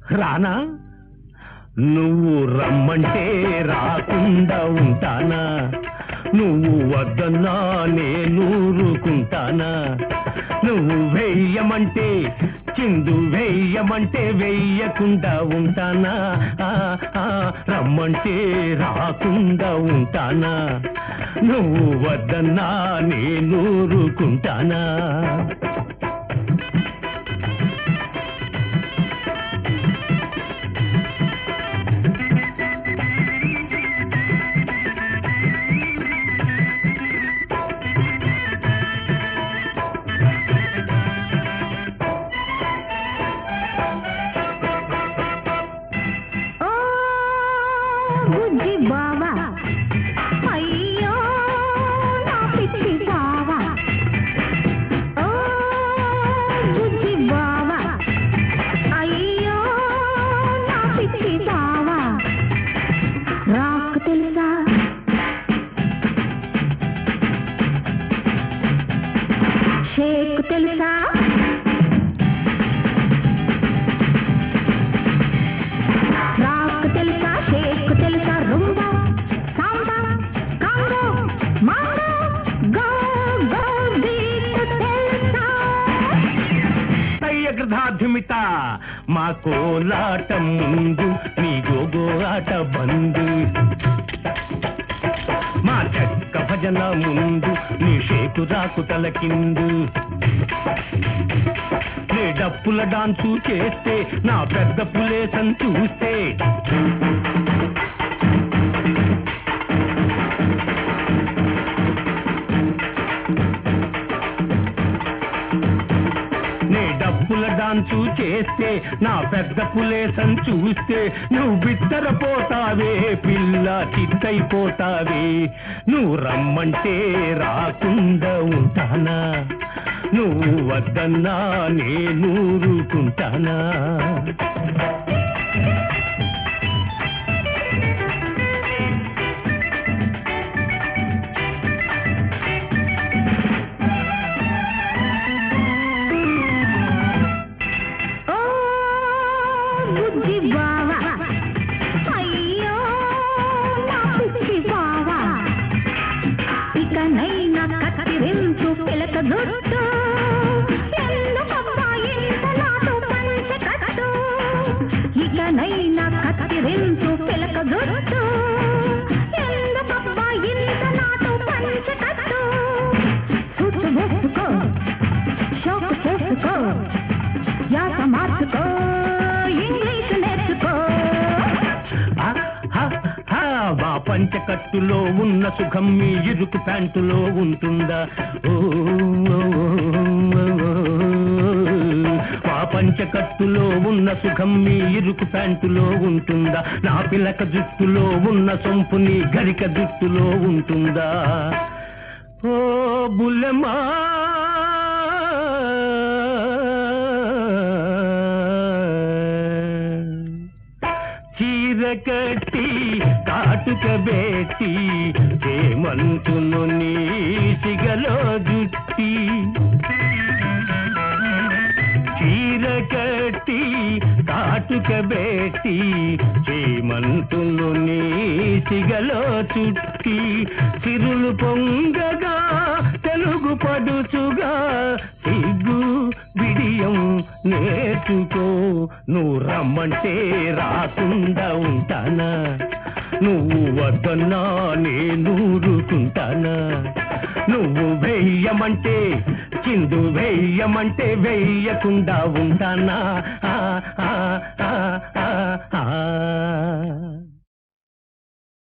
రానా నువ్వు రమ్మంటే రాకుండా ఉంటానా నువ్వు వద్దన్నా నేనూరుకుంటానా నువ్వు వెయ్యమంటే చిందు వెయ్యమంటే వెయ్యకుండా ఉంటానా ఆ, ఆ, రమ్మంటే రాకుండా ఉంటానా నువ్వు వద్దన్నా నేనూరుకుంటానా ఓ బుజ్జి బావా అయ్యో నా పిచ్చి బావా ఓ బుజ్జి బావా అయ్యో నా పిచ్చి బావా రాకు తెలుసా షేక్ తెలుసా రాక్ తెలుసా షేక్ తెలుసా rumba samba conga mango go go beat తెలుసా సయ్యగ్రధాధిమిత మా కోలాటం ముందు నీ గోగోలాట బందు మా చెక్క భజన ముందు నీ షేకు రాకు తలకిందు నీ డప్పుల డాన్సు చేస్తే నా పెద్ద పులేసం చూస్తే నీ డప్పుల డాన్సు చేస్తే నా పెద్ద పులేసం చూస్తే నువ్వు బిత్తరపోతావే పిల్ల చిత్తైపోతావే నువ్వు రమ్మంటే రాకుండా ఉంటానా నువ్వు వద్దన్నా నేనూరుకుంటానా ఓ బుజ్జి బావా అయ్యో నా పిచ్చి బావా ఇక నైనా కత్తిరించు పిలక జుట్టు ఎందుకమ్మా ఇంత నాటు పంచ కట్టు ఇక నైనా కత్తిరించు పిలక జుట్టు ఎందుకమ్మా ఇంత నాటు పంచ కట్టు చుట్టు వేసుకో షోకు చేసుకో యాస మార్చుకో ఇంగ్లీష్ నేర్చుకో ఆ, హ, హ, మా పంచకట్టులో ఉన్న సుఖం మీ ఇరుకు ప్యాంటులో ఉంటుందా ఓ, ఓ, ఓ, ఓ. మా పంచకట్టులో ఉన్న సుఖం మీ ఇరుకు ప్యాంటులో ఉంటుందా నా పిలక జుట్టులో ఉన్న సొంపు నీ గరిక జుట్టులో ఉంటుందా ఓ బుల్లెమా చీర కట్టి కాటుక బేటి హేమంతును నీ సిగలో జుట్టి చీర కట్టి కాటుక బేటి చేమంతులు నీ సిగలో చుట్టి సిరులు పొంగగా తెలుగు పడుచుగా సిగ్గు బిడియం నేర్చుకో నువ్వు రమ్మంటే రాకుండా ఉంటానా నువ్వు వద్దన్నా నేనూరుకుంటానా నువ్వు వెయ్యమంటే చిందు వెయ్యమంటే వెయ్యకుండా ఉంటానా ఆ, ఆ, ఆ, ఆ, ఆ.